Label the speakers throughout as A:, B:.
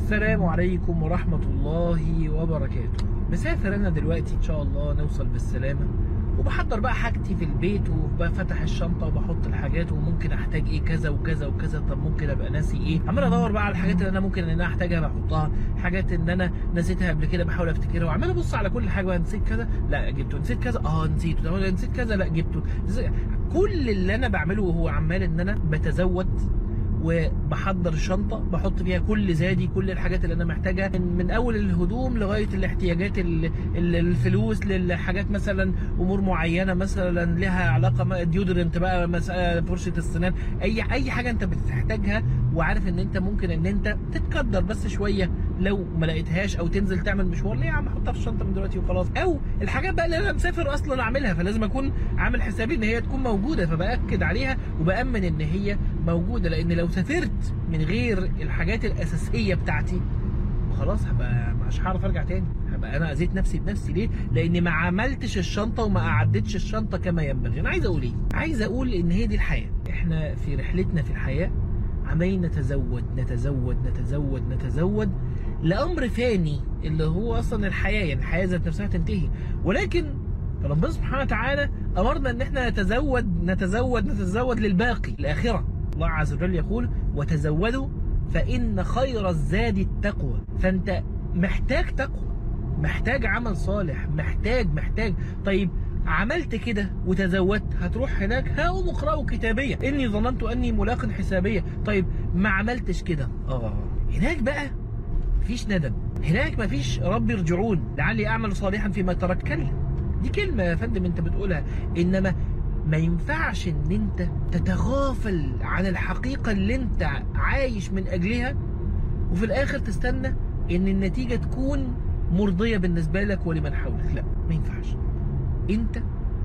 A: السلام عليكم ورحمة الله وبركاته مسافر أنا دلوقتي إن شاء الله نوصل بالسلامة وبحضر بقى حاجتي في البيت وبفتح الشنطة وبحط الحاجات وممكن أحتاج إيه كذا وكذا وكذا طب ممكن أبقى ناسي إيه عمال أدور بقى على الحاجات اللي أنا ممكن إن أنا أحتاجها بحطها حاجات إن أنا نسيتها قبل كده بحاول أفتكرها وعمال أبص على كل حاجة بقى نسيت كذا لا جبته نسيت كذا أه نسيته ده نسيت كذا لا جبته كل اللي أنا بعمله هو عمال إن أنا بتزود وبحضر الشنطه بحط فيها كل زادي كل الحاجات اللي انا محتاجها من, من اول الهدوم لغايه الاحتياجات ال- ال- الفلوس للحاجات مثلا امور معينه مثلا لها علاقه ديودرنت بقى مثلا فرشه السنان اي اي حاجه انت بتحتاجها وعارف ان انت ممكن ان انت تتقدر بس شويه لو ما لقيتهاش او تنزل تعمل مشوار ليه يا عم احطها في الشنطه من دلوقتي وخلاص او الحاجات بقى اللي انا مسافر اصلا اعملها فلازم اكون عامل حسابي ان هي تكون موجوده فباكد عليها وبامن ان هي موجوده لان لو سافرت من غير الحاجات الاساسيه بتاعتي خلاص هبقى مش هعرف ارجع تاني هبقى انا اذيت نفسي بنفسي ليه لاني ما عملتش الشنطه وما اعدتش الشنطه كما ينبغي انا عايز اقول ايه عايز اقول ان هي دي الحياه احنا في رحلتنا في الحياه عمالين نتزود نتزود نتزود نتزود لامر فاني اللي هو اصلا الحياه يعني الحياه ذات نفسها تنتهي ولكن ربنا سبحانه وتعالى امرنا ان احنا نتزود نتزود نتزود للباقي الاخره الله عز وجل يقول وتزودوا فان خير الزاد التقوى فانت محتاج تقوى محتاج عمل صالح محتاج محتاج طيب عملت كده وتزودت هتروح هناك هاقوم اقرأوا كتابية إني ظننت أني ملاق حسابية طيب ما عملتش كده آه هناك بقى مفيش ندم هناك مفيش رب ارجعون لعلي أعمل صالحا فيما ترك كلا دي كلمة يا فندم أنت بتقولها إنما ما ينفعش إن أنت تتغافل عن الحقيقة اللي أنت عايش من أجلها وفي الآخر تستنى إن النتيجة تكون مرضية بالنسبة لك ولمن حولك لا ما ينفعش انت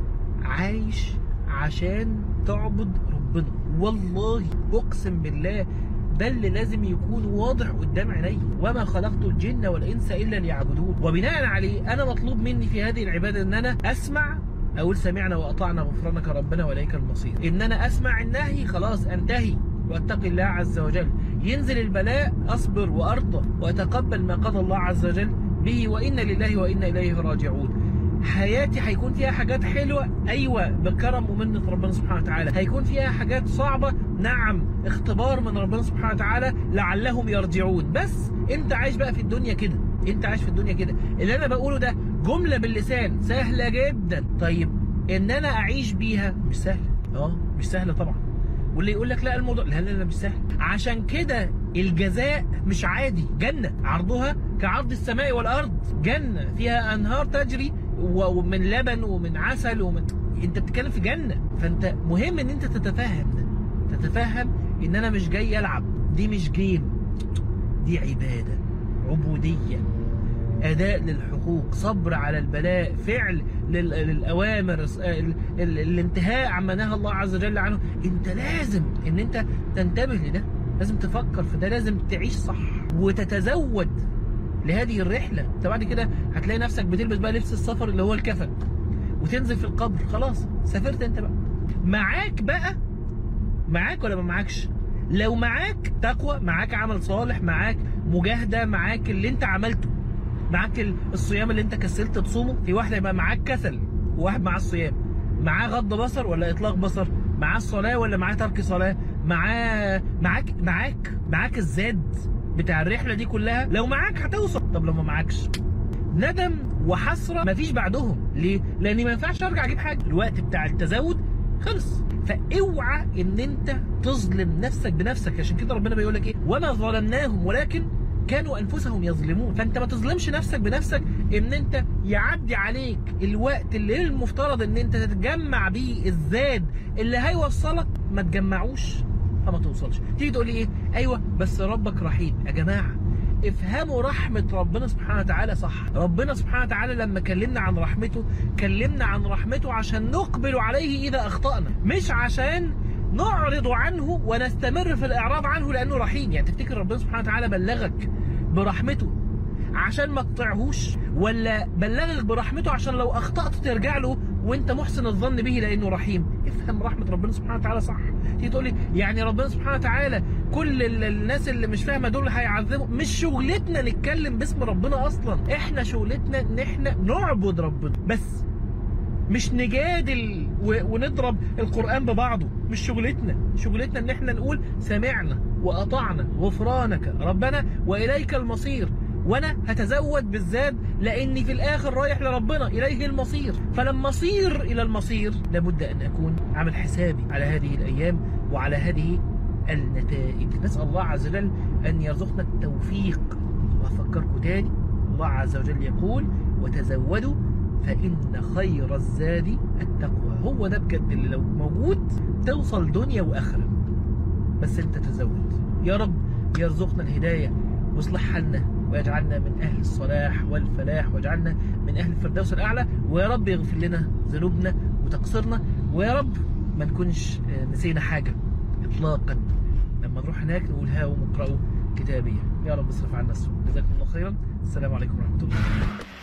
A: عايش عشان تعبد ربنا والله اقسم بالله ده اللي لازم يكون واضح قدام عيني وما خلقت الجن والانس الا ليعبدون وبناء عليه انا مطلوب مني في هذه العباده ان انا اسمع اقول سمعنا واطعنا غفرانك ربنا واليك المصير ان انا اسمع النهي خلاص انتهي واتقي الله عز وجل ينزل البلاء اصبر وارضى واتقبل ما قضى الله عز وجل به وانا لله وانا اليه راجعون حياتي هيكون فيها حاجات حلوة أيوة بكرم ومنة ربنا سبحانه وتعالى هيكون فيها حاجات صعبة نعم اختبار من ربنا سبحانه وتعالى لعلهم يرجعون بس انت عايش بقى في الدنيا كده انت عايش في الدنيا كده اللي انا بقوله ده جملة باللسان سهلة جدا طيب ان انا اعيش بيها مش سهلة اه مش سهلة طبعا واللي يقول لك لا الموضوع لا لا لا مش سهل عشان كده الجزاء مش عادي جنة عرضها كعرض السماء والأرض جنة فيها أنهار تجري ومن لبن ومن عسل ومن انت بتتكلم في جنة فانت مهم ان انت تتفهم ده تتفهم ان انا مش جاي العب دي مش جيم دي عبادة عبودية أداء للحقوق صبر على البلاء فعل لل- للأوامر ال- ال- الانتهاء عما نهى الله عز وجل عنه انت لازم ان انت تنتبه لده لازم تفكر في ده لازم تعيش صح وتتزود لهذه الرحلة انت بعد كده هتلاقي نفسك بتلبس بقى لبس السفر اللي هو الكفن وتنزل في القبر خلاص سافرت انت بقى معاك بقى معاك ولا ما معاكش لو معاك تقوى معاك عمل صالح معاك مجاهدة معاك اللي انت عملته معاك ال- الصيام اللي انت كسلت تصومه في واحد يبقى معاك كسل وواحد معاه الصيام معاه غض بصر ولا اطلاق بصر معاه الصلاة ولا معاه ترك صلاة معاه معاك معاك معاك الزاد بتاع الرحلة دي كلها لو معاك هتوصل طب لو ما معاكش ندم وحسرة مفيش بعدهم ليه؟ لأني ما ينفعش أرجع أجيب حاجة الوقت بتاع التزود خلص فاوعى ان انت تظلم نفسك بنفسك عشان كده ربنا بيقول لك ايه وما ظلمناهم ولكن كانوا انفسهم يظلمون فانت ما تظلمش نفسك بنفسك ان انت يعدي عليك الوقت اللي المفترض ان انت تتجمع بيه الزاد اللي هيوصلك ما تجمعوش فما توصلش تيجي تقول لي ايه ايوه بس ربك رحيم يا جماعه افهموا رحمة ربنا سبحانه وتعالى صح ربنا سبحانه وتعالى لما كلمنا عن رحمته كلمنا عن رحمته عشان نقبل عليه إذا أخطأنا مش عشان نعرض عنه ونستمر في الإعراض عنه لأنه رحيم يعني تفتكر ربنا سبحانه وتعالى بلغك برحمته عشان ما تطيعهوش ولا بلغك برحمته عشان لو أخطأت ترجع له وانت محسن الظن به لانه رحيم افهم رحمه ربنا سبحانه وتعالى صح تيجي تقول لي يعني ربنا سبحانه وتعالى كل ال- الناس اللي مش فاهمه دول هيعذبوا مش شغلتنا نتكلم باسم ربنا اصلا احنا شغلتنا ان احنا نعبد ربنا بس مش نجادل و- ونضرب القرآن ببعضه مش شغلتنا شغلتنا ان احنا نقول سمعنا وأطعنا غفرانك ربنا وإليك المصير وانا هتزود بالزاد لاني في الاخر رايح لربنا اليه المصير فلما اصير الى المصير لابد ان اكون عامل حسابي على هذه الايام وعلى هذه النتائج نسال الله عز وجل ان يرزقنا التوفيق وافكركم تاني الله عز وجل يقول وتزودوا فإن خير الزاد التقوى هو ده بجد اللي لو موجود توصل دنيا وآخرة بس انت تزود يا رب يرزقنا الهداية ويصلح حالنا ويجعلنا من أهل الصلاح والفلاح ويجعلنا من أهل الفردوس الأعلى ويا رب يغفر لنا ذنوبنا وتقصيرنا ويا رب ما نكونش آه، نسينا حاجة إطلاقا لما نروح هناك نقول هاو اقرأوا كتابية يا رب اصرف عنا السوء جزاكم الله خيرا السلام عليكم ورحمة الله